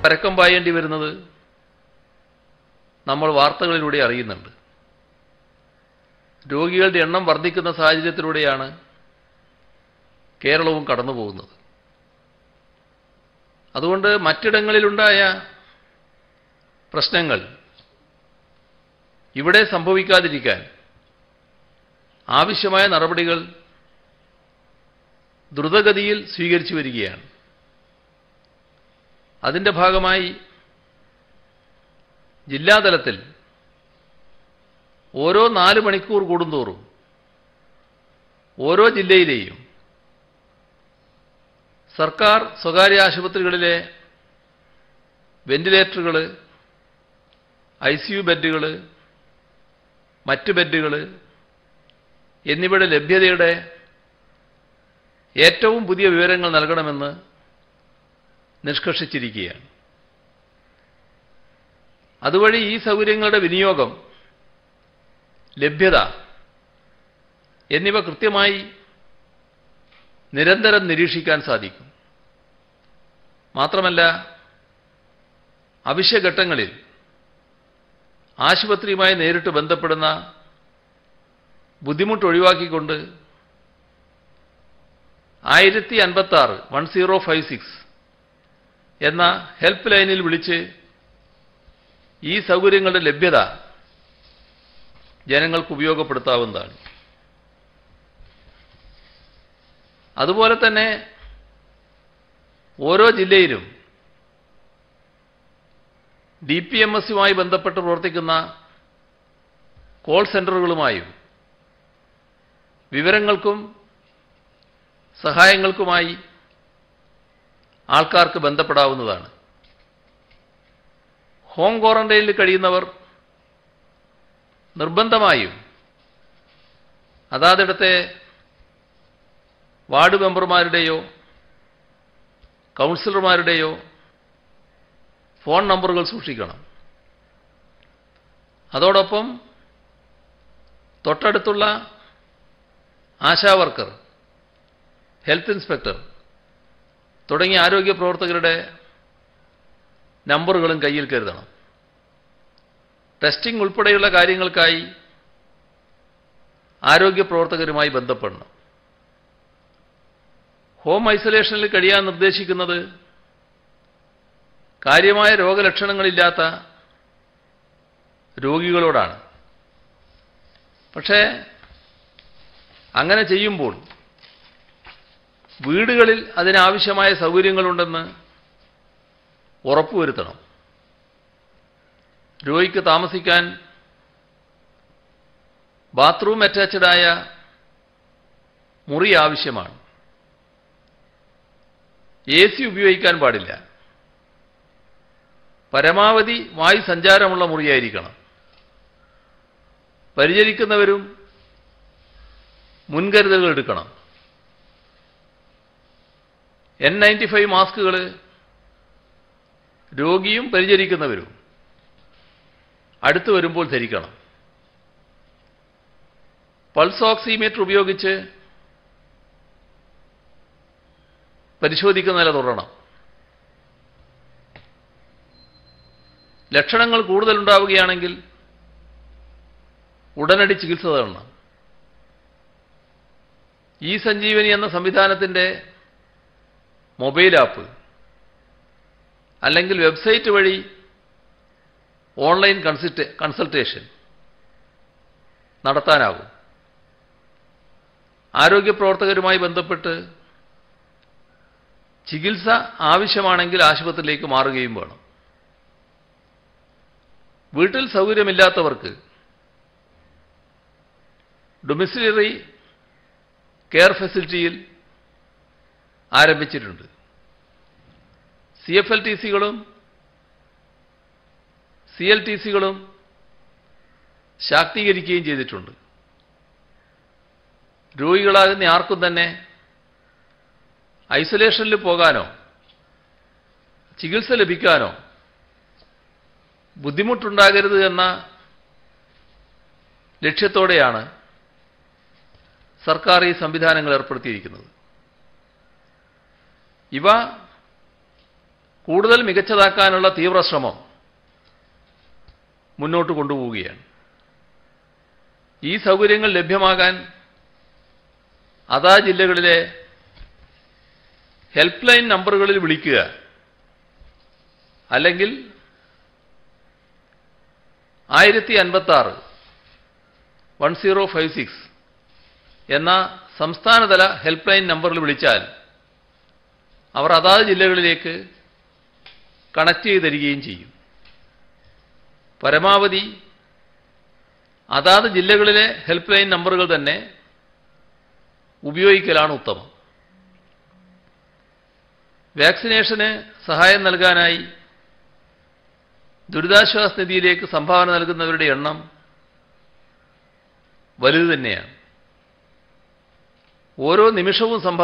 പരക്കം പായേണ്ടി വരുന്നത് നമ്മൾ വാർത്തകളിലൂടെ അറിയുന്നുണ്ട് രോഗികളുടെ എണ്ണം വർദ്ധിക്കുന്ന സാഹചര്യത്തിലൂടെയാണ് കേരളവും കടന്നു പോകുന്നത് അതുകൊണ്ട് മറ്റിടങ്ങളിലുണ്ടായ പ്രശ്നങ്ങൾ ഇവിടെ സംഭവിക്കാതിരിക്കാൻ ആവശ്യമായ നടപടികൾ ദ്രുതഗതിയിൽ സ്വീകരിച്ചു വരികയാണ് അതിൻ്റെ ഭാഗമായി ജില്ലാതലത്തിൽ ഓരോ നാല് മണിക്കൂർ കൂടുന്തോറും ഓരോ ജില്ലയിലെയും സർക്കാർ സ്വകാര്യ ആശുപത്രികളിലെ വെന്റിലേറ്ററുകൾ ഐ സി യു ബെഡുകൾ മറ്റ് ബെഡുകൾ എന്നിവയുടെ ലഭ്യതയുടെ ഏറ്റവും പുതിയ വിവരങ്ങൾ നൽകണമെന്ന് നിഷ്കർഷിച്ചിരിക്കുകയാണ് അതുവഴി ഈ സൗകര്യങ്ങളുടെ വിനിയോഗം ലഭ്യത എന്നിവ കൃത്യമായി നിരന്തരം നിരീക്ഷിക്കാൻ സാധിക്കും മാത്രമല്ല അവശ്യഘട്ടങ്ങളിൽ ആശുപത്രിയുമായി നേരിട്ട് ബന്ധപ്പെടുന്ന ബുദ്ധിമുട്ട് ഒഴിവാക്കിക്കൊണ്ട് ആയിരത്തി അൻപത്തി ആറ് വൺ സീറോ ഫൈവ് സിക്സ് എന്ന ഹെൽപ്പ് ലൈനിൽ വിളിച്ച് ഈ സൗകര്യങ്ങളുടെ ലഭ്യത ജനങ്ങൾക്ക് ഉപയോഗപ്പെടുത്താവുന്നതാണ് അതുപോലെ തന്നെ ഓരോ ജില്ലയിലും ഡി പി എം എസുമായി ബന്ധപ്പെട്ട് പ്രവർത്തിക്കുന്ന കോൾ സെന്ററുകളുമായും വിവരങ്ങൾക്കും സഹായങ്ങൾക്കുമായി ആൾക്കാർക്ക് ബന്ധപ്പെടാവുന്നതാണ് ഹോം ക്വാറന്റൈനിൽ കഴിയുന്നവർ നിർബന്ധമായും അതാതിടത്തെ വാർഡ് മെമ്പർമാരുടെയോ കൗൺസിലർമാരുടെയോ ഫോൺ നമ്പറുകൾ സൂക്ഷിക്കണം അതോടൊപ്പം തൊട്ടടുത്തുള്ള ആശാവർക്കർ ഹെൽത്ത് ഇൻസ്പെക്ടർ തുടങ്ങിയ ആരോഗ്യ പ്രവർത്തകരുടെ നമ്പറുകളും കയ്യിൽ കരുതണം ടെസ്റ്റിംഗ് ഉൾപ്പെടെയുള്ള കാര്യങ്ങൾക്കായി ആരോഗ്യ പ്രവർത്തകരുമായി ബന്ധപ്പെടണം ഹോം ഐസൊലേഷനിൽ കഴിയാൻ നിർദ്ദേശിക്കുന്നത് കാര്യമായ രോഗലക്ഷണങ്ങളില്ലാത്ത രോഗികളോടാണ് പക്ഷേ അങ്ങനെ ചെയ്യുമ്പോൾ വീടുകളിൽ അതിനാവശ്യമായ സൗകര്യങ്ങളുണ്ടെന്ന് ഉറപ്പുവരുത്തണം രോഗിക്ക് താമസിക്കാൻ ബാത്റൂം അറ്റാച്ച്ഡായ മുറി ആവശ്യമാണ് എ സി ഉപയോഗിക്കാൻ പാടില്ല പരമാവധി വായു സഞ്ചാരമുള്ള മുറിയായിരിക്കണം പരിചരിക്കുന്നവരും മുൻകരുതലുകൾ എടുക്കണം എൻ നയൻറ്റി ഫൈവ് മാസ്കുകൾ രോഗിയും പരിചരിക്കുന്നവരും അടുത്ത് വരുമ്പോൾ ധരിക്കണം പൾസ് ഓക്സിമീറ്റർ ഉപയോഗിച്ച് പരിശോധിക്കുന്ന നില തുടരണം ലക്ഷണങ്ങൾ കൂടുതലുണ്ടാവുകയാണെങ്കിൽ ഉടനടി ചികിത്സ തേടണം ഈ സഞ്ജീവനി എന്ന സംവിധാനത്തിൻ്റെ മൊബൈൽ ആപ്പ് അല്ലെങ്കിൽ വെബ്സൈറ്റ് വഴി ഓൺലൈൻ കൺസൾട്ടേ കൺസൾട്ടേഷൻ നടത്താനാകും ആരോഗ്യ പ്രവർത്തകരുമായി ബന്ധപ്പെട്ട് ചികിത്സ ആവശ്യമാണെങ്കിൽ ആശുപത്രിയിലേക്ക് മാറുകയും വേണം വീട്ടിൽ സൗകര്യമില്ലാത്തവർക്ക് ഡൊമിസിലറി കെയർ ഫെസിലിറ്റിയിൽ ആരംഭിച്ചിട്ടുണ്ട് സി എഫ് എൽ ടി സികളും സി എൽ ടി സികളും ശാക്തീകരിക്കുകയും ചെയ്തിട്ടുണ്ട് രോഗികളാകുന്ന ആർക്കും തന്നെ ഐസൊലേഷനിൽ പോകാനോ ചികിത്സ ലഭിക്കാനോ ബുദ്ധിമുട്ടുണ്ടാകരുത് എന്ന ലക്ഷ്യത്തോടെയാണ് സർക്കാർ ഈ സംവിധാനങ്ങൾ ഏർപ്പെടുത്തിയിരിക്കുന്നത് ഇവ കൂടുതൽ മികച്ചതാക്കാനുള്ള തീവ്ര ശ്രമം മുന്നോട്ട് കൊണ്ടുപോവുകയാണ് ഈ സൗകര്യങ്ങൾ ലഭ്യമാകാൻ അതാ ജില്ലകളിലെ ഹെൽപ്പ് ലൈൻ നമ്പറുകളിൽ വിളിക്കുക അല്ലെങ്കിൽ ആയിരത്തി അൻപത്തി ആറ് വൺ സീറോ ഫൈവ് സിക്സ് എന്ന സംസ്ഥാനതല ഹെൽപ്പ് ലൈൻ നമ്പറിൽ വിളിച്ചാൽ അവർ അതാത് ജില്ലകളിലേക്ക് കണക്ട് ചെയ്ത് തരികയും ചെയ്യും പരമാവധി അതാത് ജില്ലകളിലെ ഹെൽപ്പ് ലൈൻ നമ്പറുകൾ തന്നെ ഉപയോഗിക്കലാണ് ഉത്തമം വാക്സിനേഷന് സഹായം നൽകാനായി ദുരിതാശ്വാസ നിധിയിലേക്ക് സംഭാവന നൽകുന്നവരുടെ എണ്ണം വലുത് തന്നെയാണ് ഓരോ നിമിഷവും സംഭാവന